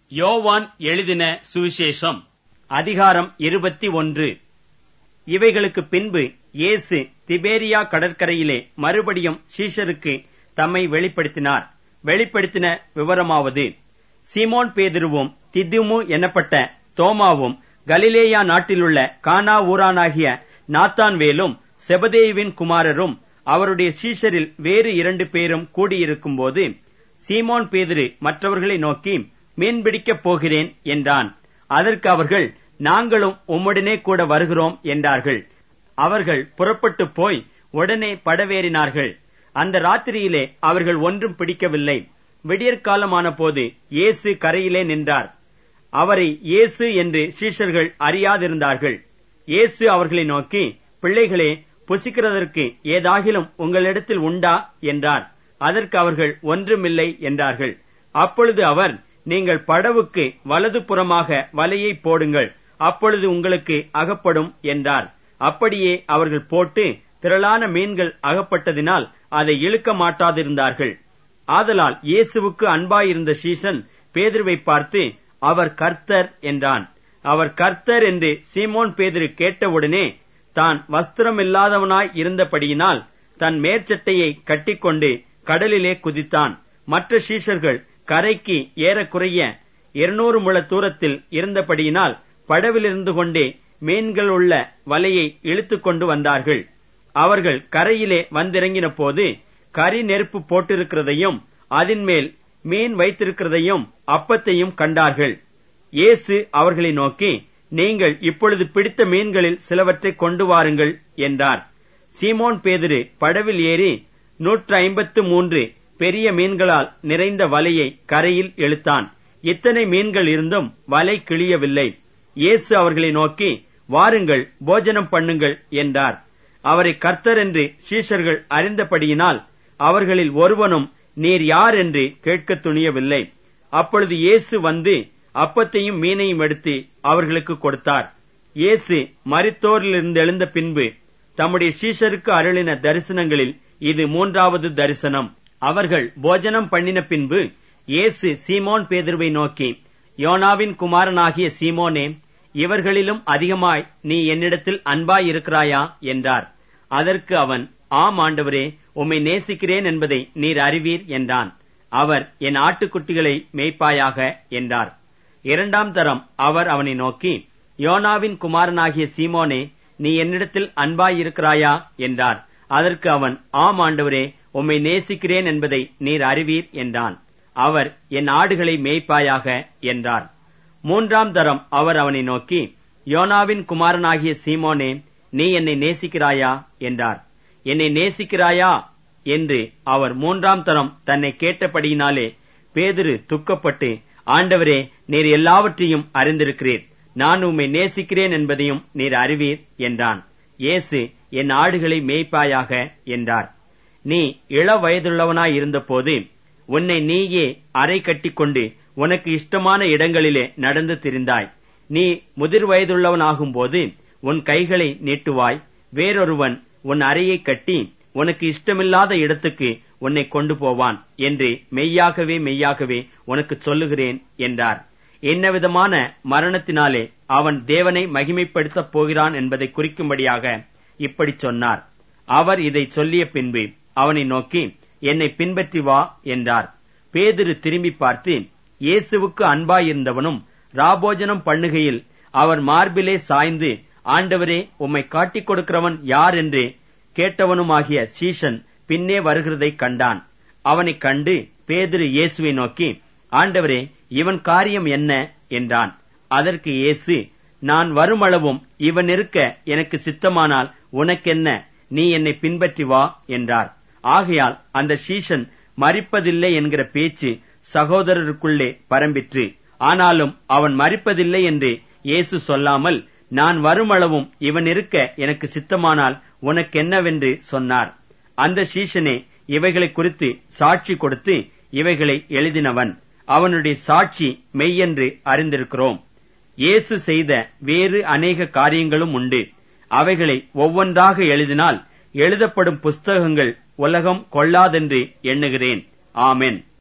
யோவான் எழுதின சுவிசேஷம் அதிகாரம் இருபத்தி ஒன்று இவைகளுக்கு பின்பு இயேசு திபேரியா கடற்கரையிலே மறுபடியும் சீஷருக்கு தம்மை வெளிப்படுத்தினார் வெளிப்படுத்தின விவரமாவது சீமோன் பேதுருவும் திதுமு எனப்பட்ட தோமாவும் கலிலேயா நாட்டிலுள்ள கானா ஊரானாகிய நாத்தான்வேலும் செபதேயுவின் குமாரரும் அவருடைய சீஷரில் வேறு இரண்டு பேரும் கூடியிருக்கும்போது சீமோன் பேதுரு மற்றவர்களை நோக்கி மீன்பிடிக்கப் போகிறேன் என்றான் அதற்கு அவர்கள் நாங்களும் உம்முடனே கூட வருகிறோம் என்றார்கள் அவர்கள் புறப்பட்டு போய் உடனே படவேறினார்கள் அந்த ராத்திரியிலே அவர்கள் ஒன்றும் பிடிக்கவில்லை விடியற்காலமான போது இயேசு கரையிலே நின்றார் அவரை இயேசு என்று சீஷர்கள் அறியாதிருந்தார்கள் இயேசு அவர்களை நோக்கி பிள்ளைகளே புசிக்கிறதற்கு ஏதாகிலும் உங்களிடத்தில் உண்டா என்றார் அதற்கு அவர்கள் ஒன்றுமில்லை என்றார்கள் அப்பொழுது அவர் நீங்கள் படவுக்கு வலது புறமாக வலையை போடுங்கள் அப்பொழுது உங்களுக்கு அகப்படும் என்றார் அப்படியே அவர்கள் போட்டு திரளான மீன்கள் அகப்பட்டதினால் அதை இழுக்க மாட்டாதிருந்தார்கள் ஆதலால் இயேசுவுக்கு அன்பாயிருந்த சீசன் பேதுருவை பார்த்து அவர் கர்த்தர் என்றான் அவர் கர்த்தர் என்று சீமோன் பேதுரு கேட்டவுடனே தான் வஸ்திரமில்லாதவனாய் இருந்தபடியினால் தன் மேற்சட்டையை கட்டிக்கொண்டு கடலிலே குதித்தான் மற்ற சீஷர்கள் கரைக்கு ஏறக்குறைய இருநூறு முழ தூரத்தில் இருந்தபடியினால் படவிலிருந்து கொண்டே மீன்கள் உள்ள வலையை இழுத்துக் கொண்டு வந்தார்கள் அவர்கள் கரையிலே வந்திறங்கின போது கரி நெருப்பு போட்டிருக்கிறதையும் அதன் மேல் மீன் வைத்திருக்கிறதையும் அப்பத்தையும் கண்டார்கள் இயேசு அவர்களை நோக்கி நீங்கள் இப்பொழுது பிடித்த மீன்களில் சிலவற்றை கொண்டு வாருங்கள் என்றார் சீமோன் பேதிரு படவில் ஏறி நூற்று ஐம்பத்து மூன்று பெரிய மீன்களால் நிறைந்த வலையை கரையில் இழுத்தான் இத்தனை மீன்கள் இருந்தும் வலை கிழியவில்லை இயேசு அவர்களை நோக்கி வாருங்கள் போஜனம் பண்ணுங்கள் என்றார் அவரை கர்த்தர் என்று சீஷர்கள் அறிந்தபடியினால் அவர்களில் ஒருவனும் நீர் யார் என்று கேட்க துணியவில்லை அப்பொழுது இயேசு வந்து அப்பத்தையும் மீனையும் எடுத்து அவர்களுக்கு கொடுத்தார் இயேசு மரித்தோரிலிருந்து எழுந்த பின்பு தம்முடைய சீஷருக்கு அருளின தரிசனங்களில் இது மூன்றாவது தரிசனம் அவர்கள் போஜனம் பண்ணின பின்பு இயேசு சீமோன் பேதுருவை நோக்கி யோனாவின் குமாரனாகிய சீமோனே இவர்களிலும் அதிகமாய் நீ என்னிடத்தில் அன்பாய் இருக்கிறாயா என்றார் அதற்கு அவன் ஆம் ஆண்டவரே உம்மை நேசிக்கிறேன் என்பதை நீர் அறிவீர் என்றான் அவர் என் ஆட்டுக்குட்டிகளை மேய்ப்பாயாக என்றார் இரண்டாம் தரம் அவர் அவனை நோக்கி யோனாவின் குமாரனாகிய சீமோனே நீ என்னிடத்தில் அன்பாய் இருக்கிறாயா என்றார் அதற்கு அவன் ஆம் ஆண்டவரே உம்மை நேசிக்கிறேன் என்பதை நீர் அறிவீர் என்றான் அவர் என் ஆடுகளை மேய்ப்பாயாக என்றார் மூன்றாம் தரம் அவர் அவனை நோக்கி யோனாவின் குமாரனாகிய சீமோனே நீ என்னை நேசிக்கிறாயா என்றார் என்னை நேசிக்கிறாயா என்று அவர் மூன்றாம் தரம் தன்னை கேட்டபடியினாலே பேதிரு துக்கப்பட்டு ஆண்டவரே நீர் எல்லாவற்றையும் அறிந்திருக்கிறீர் நான் உம்மை நேசிக்கிறேன் என்பதையும் நீர் அறிவீர் என்றான் இயேசு என் ஆடுகளை மேய்ப்பாயாக என்றார் நீ இள வயதுள்ளவனாய் இருந்தபோது உன்னை நீயே அறை கட்டிக்கொண்டு உனக்கு இஷ்டமான இடங்களிலே நடந்து திரிந்தாய் நீ முதிர் வயதுள்ளவனாகும் போது உன் கைகளை நீட்டுவாய் வேறொருவன் உன் அறையை கட்டி உனக்கு இஷ்டமில்லாத இடத்துக்கு உன்னை கொண்டு போவான் என்று மெய்யாகவே மெய்யாகவே உனக்கு சொல்லுகிறேன் என்றார் என்னவிதமான மரணத்தினாலே அவன் தேவனை மகிமைப்படுத்தப் போகிறான் என்பதை குறிக்கும்படியாக இப்படி சொன்னார் அவர் இதை சொல்லிய பின்பு அவனை நோக்கி என்னை பின்பற்றி வா என்றார் பேதிரு திரும்பி பார்த்து இயேசுவுக்கு அன்பாயிருந்தவனும் ராபோஜனம் பண்ணுகையில் அவர் மார்பிலே சாய்ந்து ஆண்டவரே உம்மை காட்டிக் கொடுக்கிறவன் யார் என்று கேட்டவனுமாகிய சீஷன் பின்னே வருகிறதை கண்டான் அவனைக் கண்டு பேதிரு இயேசுவை நோக்கி ஆண்டவரே இவன் காரியம் என்ன என்றான் அதற்கு இயேசு நான் வருமளவும் இவன் இருக்க எனக்கு சித்தமானால் உனக்கென்ன நீ என்னை பின்பற்றி வா என்றார் ஆகையால் அந்த சீஷன் மறிப்பதில்லை என்கிற பேச்சு சகோதரருக்குள்ளே பரம்பிற்று ஆனாலும் அவன் மறிப்பதில்லை என்று இயேசு சொல்லாமல் நான் வருமளவும் இவன் இருக்க எனக்கு சித்தமானால் உனக்கென்னவென்று சொன்னார் அந்த சீஷனே இவைகளை குறித்து சாட்சி கொடுத்து இவைகளை எழுதினவன் அவனுடைய சாட்சி மெய்யென்று அறிந்திருக்கிறோம் இயேசு செய்த வேறு அநேக காரியங்களும் உண்டு அவைகளை ஒவ்வொன்றாக எழுதினால் எழுதப்படும் புஸ்தகங்கள் உலகம் கொள்ளாதென்று எண்ணுகிறேன் ஆமென்